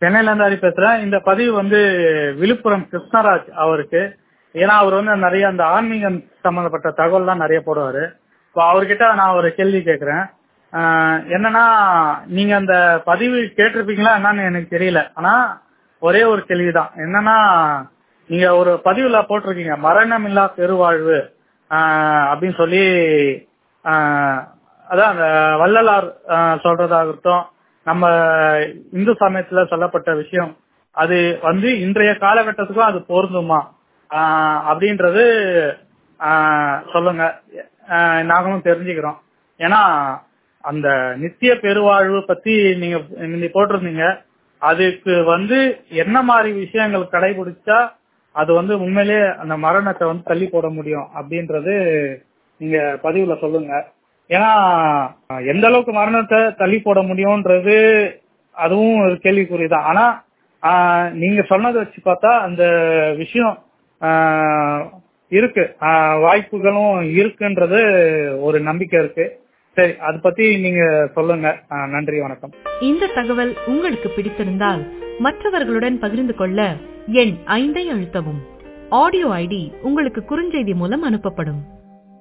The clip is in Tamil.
சென்னையில இருந்து ஹரி பேசுறேன் இந்த பதிவு வந்து விழுப்புரம் கிருஷ்ணராஜ் அவருக்கு ஏன்னா அவர் வந்து நிறைய அந்த ஆன்மீகம் சம்பந்தப்பட்ட தகவல்லாம் நிறைய போடுவாரு இப்போ அவர்கிட்ட நான் ஒரு கேள்வி கேட்கிறேன் ஆஹ் என்னன்னா நீங்க அந்த பதிவு கேட்டிருப்பீங்களா என்னன்னு எனக்கு தெரியல ஆனா ஒரே ஒரு கேள்விதான் என்னன்னா நீங்க ஒரு பதிவுல போட்டிருக்கீங்க மரணமில்லா பெருவாழ்வு ஆஹ் அப்படின்னு சொல்லி ஆஹ் அதான் அந்த வள்ளலார் ஆஹ் சொல்றதாகட்டும் நம்ம இந்து சமயத்துல சொல்லப்பட்ட விஷயம் அது வந்து இன்றைய காலகட்டத்துக்கும் அது பொருந்துமா ஆஹ் அப்படின்றது ஆஹ் சொல்லுங்க ஆஹ் நாங்களும் தெரிஞ்சுக்கிறோம் ஏன்னா அந்த நித்திய பெருவாழ்வு பத்தி நீங்க நீங்க போட்டிருந்தீங்க அதுக்கு வந்து என்ன மாதிரி விஷயங்கள் கடைபிடிச்சா அது வந்து உண்மையிலே அந்த மரணத்தை வந்து தள்ளி போட முடியும் அப்படின்றது நீங்க பதிவுல சொல்லுங்க ஏன்னா எந்த அளவுக்கு மரணத்தை தள்ளி போட முடியும்ன்றது அதுவும் ஒரு கேள்விக்குறிதான் ஆனா ஆஹ் நீங்க சொன்னதை வச்சு பார்த்தா அந்த விஷயம் ஆஹ் இருக்கு ஆஹ் வாய்ப்புகளும் இருக்குன்றது ஒரு நம்பிக்கை இருக்கு சரி அதை பத்தி நீங்க சொல்லுங்க ஆஹ் நன்றி வணக்கம் இந்த தகவல் உங்களுக்கு பிடித்திருந்தால் மற்றவர்களுடன் பகிர்ந்து கொள்ள எண் ஐந்தை அழுத்தவும் ஆடியோ ஐடி உங்களுக்கு குறுஞ்செய்தி மூலம் அனுப்பப்படும்